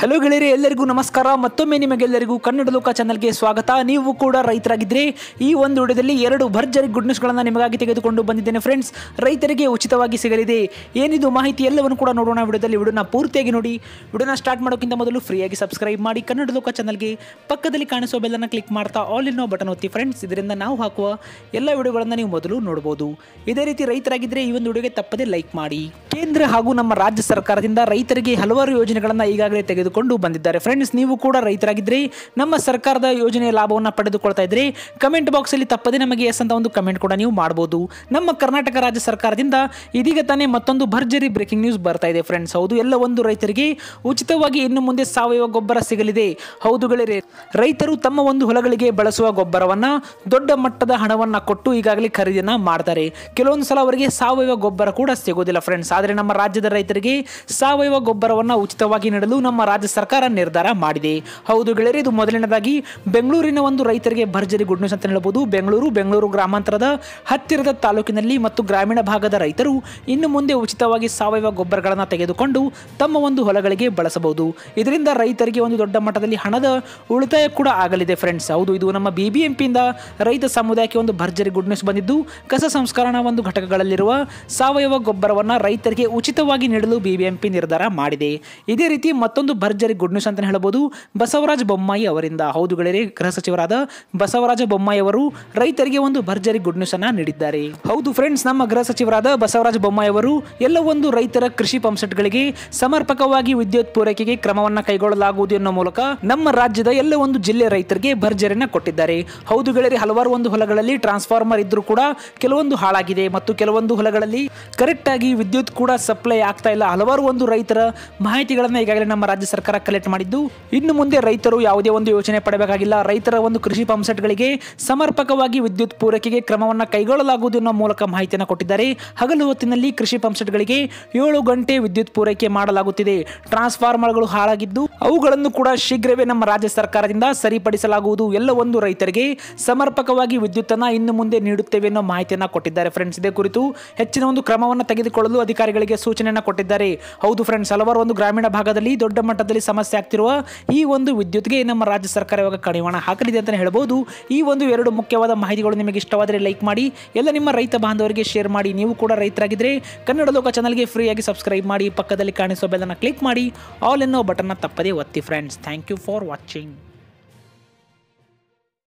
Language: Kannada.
ಹಲೋ ಗೆಳೆಯರೆ ಎಲ್ಲರಿಗೂ ನಮಸ್ಕಾರ ಮತ್ತೊಮ್ಮೆ ನಿಮಗೆಲ್ಲರಿಗೂ ಕನ್ನಡ ಲೋಕ ಚಾನಲ್ಗೆ ಸ್ವಾಗತ ನೀವು ಕೂಡ ರೈತರಾಗಿದ್ದರೆ ಈ ಒಂದು ವಿಡಿಯೋದಲ್ಲಿ ಎರಡು ಭರ್ಜರಿ ಗುಡ್ ನ್ಯೂಸ್ಗಳನ್ನು ನಿಮಗಾಗಿ ತೆಗೆದುಕೊಂಡು ಬಂದಿದ್ದೇನೆ ಫ್ರೆಂಡ್ಸ್ ರೈತರಿಗೆ ಉಚಿತವಾಗಿ ಸಿಗಲಿದೆ ಏನಿದು ಮಾಹಿತಿ ಎಲ್ಲವನ್ನು ಕೂಡ ನೋಡೋಣ ವಿಡಿಯೋದಲ್ಲಿ ವಿಡಿಯೋನ ಪೂರ್ತಿಯಾಗಿ ನೋಡಿ ವಿಡಿಯೋನ ಸ್ಟಾರ್ಟ್ ಮಾಡೋಕ್ಕಿಂತ ಮೊದಲು ಫ್ರೀಯಾಗಿ ಸಬ್ಸ್ಕ್ರೈಬ್ ಮಾಡಿ ಕನ್ನಡ ಲೋಕ ಚಾನಲ್ಗೆ ಪಕ್ಕದಲ್ಲಿ ಕಾಣಿಸೋ ಬೆಲ್ಲನ್ನು ಕ್ಲಿಕ್ ಮಾಡ್ತಾ ಆಲ್ ಇನ್ ಬಟನ್ ಒತ್ತಿ ಫ್ರೆಂಡ್ಸ್ ಇದರಿಂದ ನಾವು ಹಾಕುವ ಎಲ್ಲ ವಿಡಿಯೋಗಳನ್ನು ನೀವು ಮೊದಲು ನೋಡಬಹುದು ಇದೇ ರೀತಿ ರೈತರಾಗಿದ್ದರೆ ಈ ಒಂದು ವಿಡಿಯೋಗೆ ತಪ್ಪದೆ ಲೈಕ್ ಮಾಡಿ ಕೇಂದ್ರ ಹಾಗೂ ನಮ್ಮ ರಾಜ್ಯ ಸರ್ಕಾರದಿಂದ ರೈತರಿಗೆ ಹಲವಾರು ಯೋಜನೆಗಳನ್ನು ಈಗಾಗಲೇ ತೆಗೆದುಕೊಂಡು ಬಂದಿದ್ದಾರೆ ಫ್ರೆಂಡ್ಸ್ ನೀವು ಕೂಡ ರೈತರಾಗಿದ್ದರೆ ನಮ್ಮ ಸರ್ಕಾರದ ಯೋಜನೆಯ ಲಾಭವನ್ನು ಪಡೆದುಕೊಳ್ತಾ ಇದ್ರೆ ಕಮೆಂಟ್ ಬಾಕ್ಸಲ್ಲಿ ತಪ್ಪದೆ ನಮಗೆ ಎಸ್ ಅಂತ ಒಂದು ಕಮೆಂಟ್ ಕೂಡ ನೀವು ಮಾಡಬಹುದು ನಮ್ಮ ಕರ್ನಾಟಕ ರಾಜ್ಯ ಸರ್ಕಾರದಿಂದ ಇದೀಗ ತಾನೇ ಮತ್ತೊಂದು ಭರ್ಜರಿ ಬ್ರೇಕಿಂಗ್ ನ್ಯೂಸ್ ಬರ್ತಾ ಇದೆ ಫ್ರೆಂಡ್ಸ್ ಹೌದು ಎಲ್ಲ ಒಂದು ರೈತರಿಗೆ ಉಚಿತವಾಗಿ ಇನ್ನು ಮುಂದೆ ಸಾವಯವ ಗೊಬ್ಬರ ಸಿಗಲಿದೆ ಹೌದು ಗೆಳೆಯರೆ ರೈತರು ತಮ್ಮ ಒಂದು ಹೊಲಗಳಿಗೆ ಬಳಸುವ ಗೊಬ್ಬರವನ್ನ ದೊಡ್ಡ ಮಟ್ಟದ ಹಣವನ್ನ ಕೊಟ್ಟು ಈಗಾಗಲೇ ಖರೀದಿಯನ್ನ ಮಾಡ್ತಾರೆ ಕೆಲವೊಂದು ಸಲ ಅವರಿಗೆ ಸಾವಯವ ಗೊಬ್ಬರ ಕೂಡ ಸಿಗೋದಿಲ್ಲ ಫ್ರೆಂಡ್ಸ್ ಆದರೆ ನಮ್ಮ ರಾಜ್ಯದ ರೈತರಿಗೆ ಸಾವಯವ ಗೊಬ್ಬರವನ್ನ ಉಚಿತವಾಗಿ ನೀಡಲು ನಮ್ಮ ರಾಜ್ಯ ಸರ್ಕಾರ ನಿರ್ಧಾರ ಮಾಡಿದೆ ಹೌದು ಗೆಳೆಯರೆ ಇದು ಮೊದಲನೇದಾಗಿ ಬೆಂಗಳೂರಿನ ಒಂದು ರೈತರಿಗೆ ಭರ್ಜರಿ ಗುಡ್ ನ್ಯೂಸ್ ಅಂತ ಹೇಳ್ಬೋದು ಬೆಂಗಳೂರು ಬೆಂಗಳೂರು ಗ್ರಾಮಾಂತರದ ಹತ್ತಿರದ ತಾಲೂಕಿನಲ್ಲಿ ಮತ್ತು ಗ್ರಾಮೀಣ ಭಾಗದ ರೈತರು ಇನ್ನು ಮುಂದೆ ಉಚಿತವಾಗಿ ಸಾವಯವ ಗೊಬ್ಬರಗಳನ್ನು ತೆಗೆದುಕೊಂಡು ತಮ್ಮ ಒಂದು ಹೊಲಗಳಿಗೆ ಬಳಸಬಹುದು ಇದರಿಂದ ರೈತರಿಗೆ ಒಂದು ದೊಡ್ಡ ಮಟ್ಟದಲ್ಲಿ ಹಣದ ಉಳಿತಾಯ ಕೂಡ ಆಗಲಿದೆ ಫ್ರೆಂಡ್ಸ್ ಹೌದು ಇದು ನಮ್ಮ ಬಿ ಬಿ ಎಂಪಿಯಿಂದ ರೈತ ಸಮುದಾಯಕ್ಕೆ ಒಂದು ಭರ್ಜರಿ ಗುಡ್ ನ್ಯೂಸ್ ಬಂದಿದ್ದು ಕಸ ಸಂಸ್ಕರಣಾ ಒಂದು ಘಟಕಗಳಲ್ಲಿರುವ ಸಾವಯವ ಗೊಬ್ಬರವನ್ನು ರೈತರಿಗೆ ಉಚಿತವಾಗಿ ನೀಡಲು ಬಿಬಿಎಂಪಿ ನಿರ್ಧಾರ ಮಾಡಿದೆ ಇದೇ ರೀತಿ ಮತ್ತೊಂದು ಭರ್ಜರಿ ಗುಡ್ ನ್ಯೂಸ್ ಅಂತ ಹೇಳ್ಬೋದು ಬಸವರಾಜ ಬೊಮ್ಮಾಯಿ ಅವರಿಂದ ಹೌದು ಗೆಳೆಯರೆ ಗೃಹ ಸಚಿವರಾದ ಬಸವರಾಜ ಬೊಮ್ಮಾಯಿ ಅವರು ರೈತರಿಗೆ ಒಂದು ಭರ್ಜರಿ ಗುಡ್ ನ್ಯೂಸ್ ಅನ್ನ ನೀಡಿದ್ದಾರೆ ಹೌದು ಫ್ರೆಂಡ್ಸ್ ನಮ್ಮ ಗೃಹ ಸಚಿವರಾದ ಬಸವರಾಜ ಬೊಮ್ಮಾಯಿ ಅವರು ಎಲ್ಲ ಒಂದು ರೈತರ ಕೃಷಿ ಪಂಪ್ಸೆಟ್ಗಳಿಗೆ ಸಮರ್ಪಕವಾಗಿ ವಿದ್ಯುತ್ ಪೂರೈಕೆಗೆ ಕ್ರಮವನ್ನ ಕೈಗೊಳ್ಳಲಾಗುವುದು ಎನ್ನುವ ಮೂಲಕ ನಮ್ಮ ರಾಜ್ಯದ ಎಲ್ಲ ಒಂದು ಜಿಲ್ಲೆ ರೈತರಿಗೆ ಭರ್ಜರಿಯನ್ನ ಕೊಟ್ಟಿದ್ದಾರೆ ಹೌದು ಗೆಳೆಯರೆ ಹಲವಾರು ಒಂದು ಹೊಲಗಳಲ್ಲಿ ಟ್ರಾನ್ಸ್ಫಾರ್ಮರ್ ಇದ್ರೂ ಕೂಡ ಕೆಲವೊಂದು ಹಾಳಾಗಿದೆ ಮತ್ತು ಕೆಲವೊಂದು ಹೊಲಗಳಲ್ಲಿ ಕರೆಕ್ಟ್ ಆಗಿ ವಿದ್ಯುತ್ ಕೂಡ ಸಪ್ಲೈ ಆಗ್ತಾ ಇಲ್ಲ ಹಲವಾರು ಒಂದು ರೈತರ ಮಾಹಿತಿಗಳನ್ನ ಈಗಾಗಲೇ ನಮ್ಮ ರಾಜ್ಯ ಸರ್ಕಾರ ಕಲೆಕ್ಟ್ ಮಾಡಿದ್ದು ಇನ್ನು ಮುಂದೆ ರೈತರು ಯಾವುದೇ ಒಂದು ಯೋಚನೆ ಪಡಬೇಕಾಗಿಲ್ಲ ರೈತರ ಒಂದು ಕೃಷಿ ಪಂಪ್ಸೆಟ್ಗಳಿಗೆ ಸಮರ್ಪಕವಾಗಿ ವಿದ್ಯುತ್ ಪೂರೈಕೆಗೆ ಕ್ರಮವನ್ನ ಕೈಗೊಳ್ಳಲಾಗುವುದು ಎನ್ನುವ ಮೂಲಕ ಮಾಹಿತಿಯನ್ನು ಕೊಟ್ಟಿದ್ದಾರೆ ಹಗಲು ಹೊತ್ತಿನಲ್ಲಿ ಕೃಷಿ ಪಂಪ್ಸೆಟ್ಗಳಿಗೆ ಏಳು ಗಂಟೆ ವಿದ್ಯುತ್ ಪೂರೈಕೆ ಮಾಡಲಾಗುತ್ತಿದೆ ಟ್ರಾನ್ಸ್ಫಾರ್ಮರ್ಗಳು ಹಾಳಾಗಿದ್ದು ಅವುಗಳನ್ನು ಕೂಡ ಶೀಘ್ರವೇ ನಮ್ಮ ರಾಜ್ಯ ಸರ್ಕಾರದಿಂದ ಸರಿಪಡಿಸಲಾಗುವುದು ಎಲ್ಲ ಒಂದು ರೈತರಿಗೆ ಸಮರ್ಪಕವಾಗಿ ವಿದ್ಯುತ್ತನ್ನ ಇನ್ನು ಮುಂದೆ ನೀಡುತ್ತೇವೆ ಅನ್ನೋ ಮಾಹಿತಿಯನ್ನ ಕೊಟ್ಟಿದ್ದಾರೆ ಫ್ರೆಂಡ್ಸ್ ಇದೇ ಕುರಿತು ಹೆಚ್ಚಿನ ಒಂದು ಕ್ರಮವನ್ನು ತೆಗೆದುಕೊಳ್ಳಲು ಅಧಿಕಾರಿಗಳಿಗೆ ಸೂಚನೆಯನ್ನ ಕೊಟ್ಟಿದ್ದಾರೆ ಹೌದು ಫ್ರೆಂಡ್ಸ್ ಹಲವಾರು ಒಂದು ಗ್ರಾಮೀಣ ಭಾಗದಲ್ಲಿ ದೊಡ್ಡ ಮಟ್ಟದಲ್ಲಿ ಸಮಸ್ಯೆ ಆಗ್ತಿರುವ ಈ ಒಂದು ವಿದ್ಯುತ್ಗೆ ನಮ್ಮ ರಾಜ್ಯ ಸರ್ಕಾರ ಇವಾಗ ಕಡಿವಾಣ ಹಾಕಲಿದೆ ಅಂತ ಹೇಳ್ಬೋದು ಈ ಒಂದು ಎರಡು ಮುಖ್ಯವಾದ ಮಾಹಿತಿಗಳು ನಿಮಗೆ ಇಷ್ಟವಾದರೆ ಲೈಕ್ ಮಾಡಿ ಎಲ್ಲ ನಿಮ್ಮ ರೈತ ಬಾಂಧವರಿಗೆ ಶೇರ್ ಮಾಡಿ ನೀವು ಕೂಡ ರೈತರಾಗಿದ್ದರೆ ಕನ್ನಡ ಲೋಕ ಚಾನಲ್ಗೆ ಫ್ರೀಯಾಗಿ ಸಬ್ಸ್ಕ್ರೈಬ್ ಮಾಡಿ ಪಕ್ಕದಲ್ಲಿ ಕಾಣಿಸೋ ಬೆಲ್ಲನ್ನು ಕ್ಲಿಕ್ ಮಾಡಿ ಆಲ್ ಎನ್ನೋ ಬಟನ್ನ ತಪ್ಪದೇ ಒತ್ತಿ friends thank you for watching